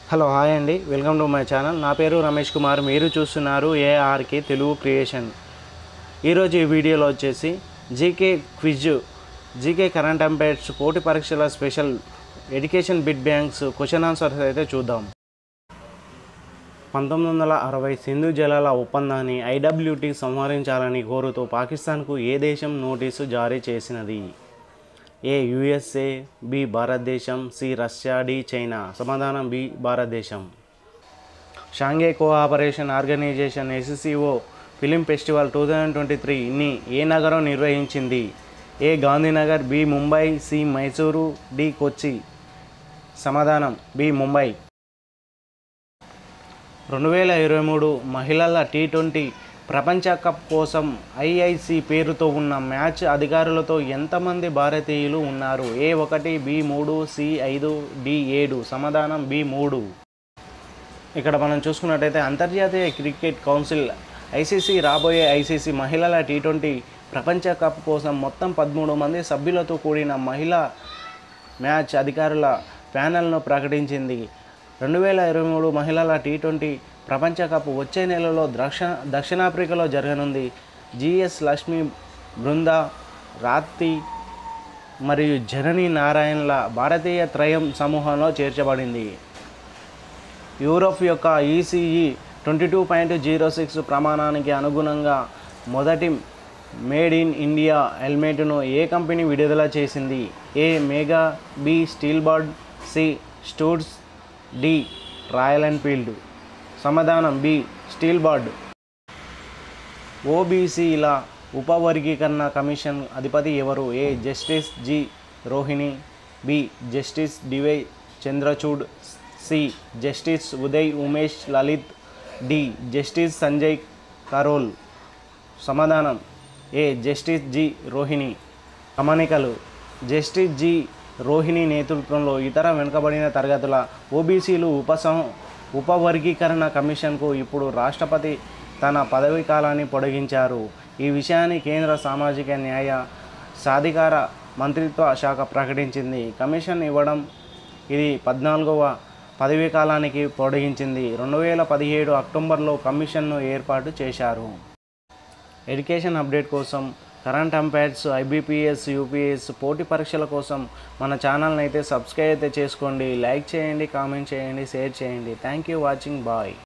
hello hi అండి welcome to my channel నా పేరు రమేష్ కుమార్ మీరు చూస్తున్నారు ఏఆర్కే తెలుగు క్రియేషన్ ఈరోజు ఈ వీడియోలో వచ్చేసి GK quiz GK current affairs పోటీ పరీక్షల special education bit banks question answers అయితే చూద్దాం పంతొమ్మిది వందల అరవై సింధు జలాల ఒప్పందాన్ని ఐడబ్ల్యూటీ సంహరించాలని కోరుతూ పాకిస్తాన్కు ఏ దేశం నోటీసు జారీ చేసినది ఏ యుఎస్ఏ బి భారతదేశం సి రష్యా డి చైనా సమాధానం బి భారతదేశం Shanghai Cooperation Organisation SCO film festival two thousand twenty త్రీని ఏ నగరం నిర్వహించింది A Gandhinagar B Mumbai C Mysuru D Kochi సమాధానం బి ముంబై రెండు వేల ఇరవై మూడు మహిళల టీ ట్వంటీ ప్రపంచ కప్ కోసం ఐఐసి పేరుతో ఉన్న మ్యాచ్ అధికారులతో ఎంతమంది భారతీయులు ఉన్నారు ఏ ఒకటి బి మూడు సి ఐదు డి ఏడు సమాధానం బి మూడు ఇక్కడ మనం చూసుకున్నట్టయితే అంతర్జాతీయ క్రికెట్ కౌన్సిల్ ఐసీసీ రాబోయే ఐసీసీ మహిళల టీ ట్వంటీ ప్రపంచ కప్ కోసం మొత్తం పదమూడు మంది సభ్యులతో కూడిన మహిళా మ్యాచ్ అధికారుల ప్యానెల్ను ప్రకటించింది రెండు వేల ఇరవై మూడు మహిళల టీ ట్వంటీ ప్రపంచ కప్ వచ్చే నెలలో దక్షిణ దక్షిణాఫ్రికాలో జరగనుంది జిఎస్ లక్ష్మి బృంద రాత్తి మరియు జనని నారాయణల భారతీయ త్రయం సమూహంలో చేర్చబడింది యూరోప్ యొక్క ECE twenty two point zero six ప్రమాణానికి అనుగుణంగా మొదటి మేడ్ ఇన్ ఇండియా హెల్మెట్ను ఏ కంపెనీ విడుదల చేసింది A Mega B Steelbird C Studds D Royal Enfield సమాధానం బి స్టీల్ బర్డ్ ఓబీసీల ఉపవర్గీకరణ కమిషన్ అధిపతి ఎవరు A justice G Rohini B justice D Y Chandrachud C justice Uday Umesh Lalit D justice Sanjay Karol సమాధానం ఏ జస్టిస్ జి రోహిణి గమనికలు జస్టిస్ జి రోహిణి నేతృత్వంలో ఇతర వెనుకబడిన తరగతుల ఓబీసీలు ఉపసం ఉపవర్గీకరణ కమిషన్కు ఇప్పుడు రాష్ట్రపతి తన పదవీ కాలాన్ని పొడిగించారు ఈ విషయాన్ని కేంద్ర సామాజిక న్యాయ సాధికార మంత్రిత్వ శాఖ ప్రకటించింది కమిషన్ ఇవ్వడం ఇది పద్నాలుగవ పదవీ కాలానికి పొడిగించింది రెండు వేల పదిహేడు అక్టోబర్లో కమిషన్ను ఏర్పాటు చేశారు ఎడ్యుకేషన్ అప్డేట్ కోసం కరెంట్ అంపైర్స్ ఐబీపీఎస్ యూపీఎస్ పోటీ పరీక్షల కోసం మన ఛానల్ని అయితే సబ్స్క్రైబ్ అయితే చేసుకోండి లైక్ చేయండి కామెంట్ చేయండి షేర్ చేయండి థ్యాంక్ యూ వాచింగ్ బాయ్